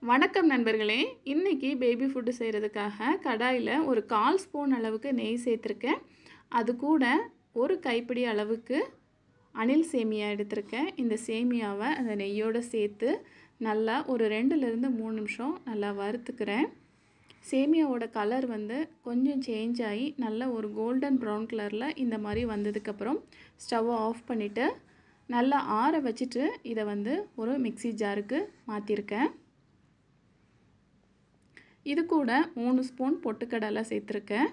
வணக்கம் நண்பர்களே இன்றைக்கி பேபி ஃபுட்டு செய்கிறதுக்காக கடாயில் ஒரு கால் ஸ்பூன் அளவுக்கு நெய் சேர்த்துருக்கேன் அது கூட ஒரு கைப்பிடி அளவுக்கு அணில் சேமியா எடுத்திருக்கேன் இந்த சேமியாவை அந்த நெய்யோடு சேர்த்து நல்லா ஒரு ரெண்டுலேருந்து மூணு நிமிஷம் நல்லா வறுத்துக்கிறேன் சேமியாவோட கலர் வந்து கொஞ்சம் சேஞ்ச் ஆகி நல்ல ஒரு கோல்டன் ப்ரௌன் கலரில் இந்த மாதிரி வந்ததுக்கப்புறம் ஸ்டவ்வை ஆஃப் பண்ணிவிட்டு நல்லா ஆற வச்சுட்டு இதை வந்து ஒரு மிக்ஸி ஜாருக்கு மாற்றிருக்கேன் இது கூட மூணு ஸ்பூன் பொட்டுக்கடலை சேர்த்துருக்கேன்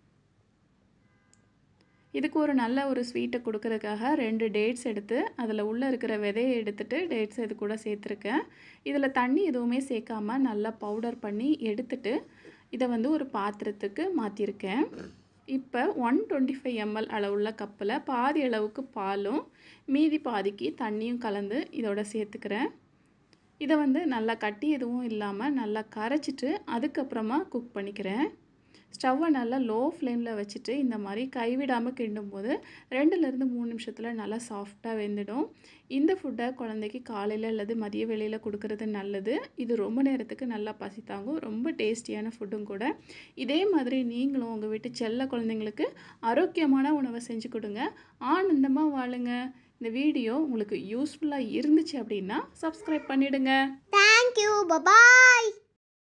இதுக்கு ஒரு நல்ல ஒரு ஸ்வீட்டை கொடுக்கறதுக்காக ரெண்டு டேட்ஸ் எடுத்து அதில் உள்ளே இருக்கிற விதையை எடுத்துட்டு டேட்ஸ் இது கூட சேர்த்துருக்கேன் இதில் தண்ணி எதுவுமே சேர்க்காம நல்லா பவுடர் பண்ணி எடுத்துட்டு இதை வந்து ஒரு பாத்திரத்துக்கு மாற்றிருக்கேன் இப்போ ஒன் டுவெண்ட்டி ஃபைவ் எம்எல் அளவுள்ள கப்பில் பாதி அளவுக்கு பாலும் மீதி பாதிக்கு தண்ணியும் கலந்து இதோட சேர்த்துக்கிறேன் இதை வந்து நல்லா கட்டி எதுவும் இல்லாமல் நல்லா கரைச்சிட்டு அதுக்கப்புறமா குக் பண்ணிக்கிறேன் ஸ்டவ்வை நல்லா லோ ஃப்ளேமில் வச்சுட்டு இந்த மாதிரி கைவிடாமல் கிண்டும் போது ரெண்டுலேருந்து மூணு நிமிஷத்தில் நல்லா சாஃப்டாக வெந்துடும் இந்த ஃபுட்டை குழந்தைக்கு காலையில் அல்லது மதிய வேளையில் கொடுக்கறது நல்லது இது ரொம்ப நேரத்துக்கு நல்லா பசி தாங்கும் ரொம்ப டேஸ்டியான ஃபுட்டும் கூட இதே மாதிரி நீங்களும் உங்கள் வீட்டு செல்ல குழந்தைங்களுக்கு ஆரோக்கியமான உணவை செஞ்சு கொடுங்க ஆனந்தமாக வாழுங்க இந்த வீடியோ உங்களுக்கு யூஸ்ஃபுல்லாக இருந்துச்சு அப்படின்னா சப்ஸ்கிரைப் பண்ணிவிடுங்க தேங்க்யூ பபாய்